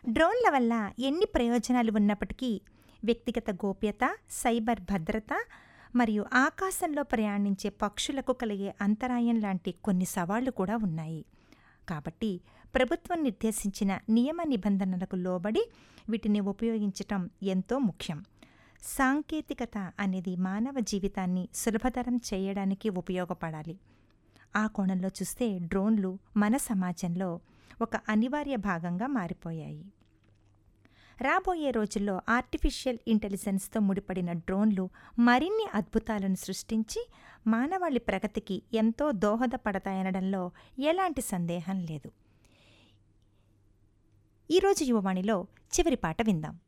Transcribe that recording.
డ్రోన్ల వల్ల ఎన్ని ప్రయోజనాలు ఉన్నప్పటికీ వ్యక్తిగత గోప్యత సైబర్ భద్రత మరియు ఆకాశంలో ప్రయాణించే పక్షులకు కలిగే అంతరాయం లాంటి కొన్ని సవాళ్లు కూడా ఉన్నాయి కాబట్టి ప్రభుత్వం నిర్దేశించిన నియమ నిబంధనలకు లోబడి వీటిని ఉపయోగించటం ఎంతో ముఖ్యం సాంకేతికత అనేది మానవ జీవితాన్ని సులభతరం చేయడానికి ఉపయోగపడాలి ఆ కోణంలో చూస్తే డ్రోన్లు మన సమాజంలో ఒక అనివార్య భాగంగా మారిపోయాయి రాబోయే రోజుల్లో ఆర్టిఫిషియల్ ఇంటెలిజెన్స్తో ముడిపడిన డ్రోన్లు మరిన్ని అద్భుతాలను సృష్టించి మానవాళి ప్రగతికి ఎంతో దోహదపడతాయనడంలో ఎలాంటి సందేహం లేదు ఈరోజు యువవాణిలో చివరి పాట విందాం